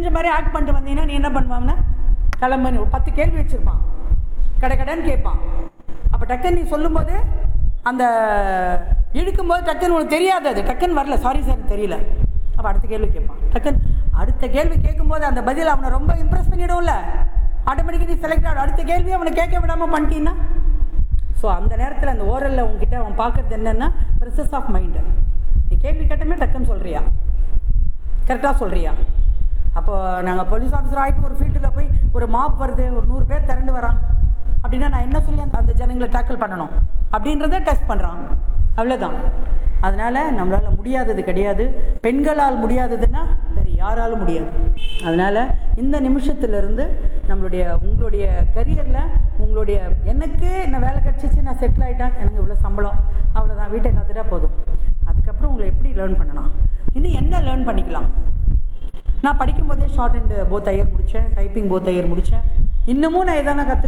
தெரிஞ்ச மாதிரி ஆக்ட் பண்ணிட்டு வந்தீங்கன்னா நீ என்ன பண்ணுவாங்கன்னா கிளம்பு ஒரு பத்து கேள்வி வச்சுருப்பான் கடை கடைன்னு கேட்பான் அப்போ டக்குன்னு நீ சொல்லும்போது அந்த இழுக்கும்போது டக்குன்னு உனக்கு தெரியாது அது டக்குன்னு வரல சாரி சார் தெரியல அப்போ அடுத்த கேள்வி கேட்பான் டக்குன்னு அடுத்த கேள்வி கேட்கும்போது அந்த பதில் அவனை ரொம்ப இம்ப்ரெஸ் பண்ணிடும்ல ஆட்டோமேட்டிக்கலி செலக்ட் ஆகிடும் அடுத்த கேள்வி அவனை கேட்க விடாமல் பண்ணிட்டீங்கன்னா ஸோ அந்த நேரத்தில் அந்த ஓரலில் உங்ககிட்ட அவன் பார்க்குறது என்னென்னா ப்ரெசஸ் ஆஃப் மைண்டு நீ கேள்வி கேட்டமே டக்குன்னு சொல்கிறியா கரெக்டாக சொல்கிறியா அப்போ நாங்கள் போலீஸ் ஆஃபீஸர் ஆகிட்டு ஒரு ஃபீல்டில் போய் ஒரு மாப் வருது ஒரு நூறு பேர் திரண்டு வரான் அப்படின்னா நான் என்ன சொல்லி அந்த- அந்த ஜனங்களை டேக்கிள் பண்ணணும் அப்படின்றத டெஸ்ட் பண்ணுறான் அவ்வளோதான் அதனால் நம்மளால் முடியாதது கிடையாது பெண்களால் முடியாததுன்னா வேறு யாராலும் முடியாது அதனால் இந்த நிமிஷத்துலேருந்து நம்மளுடைய உங்களுடைய கரியரில் உங்களுடைய எனக்கு என்ன வேலை கிடச்சிச்சு நான் செட்டில் ஆகிட்டேன் எனக்கு இவ்வளோ சம்பளம் அவ்வளோதான் வீட்டை காத்துட்டா போதும் அதுக்கப்புறம் உங்களை எப்படி லேர்ன் பண்ணணும் இன்னும் என்ன லேர்ன் பண்ணிக்கலாம் நான் படிக்கும்போதே ஷார்ட் அண்ட் போத் ஐயர் முடித்தேன் டைப்பிங் போத் ஐயர் முடித்தேன் இன்னமும் நான் எதனா கற்று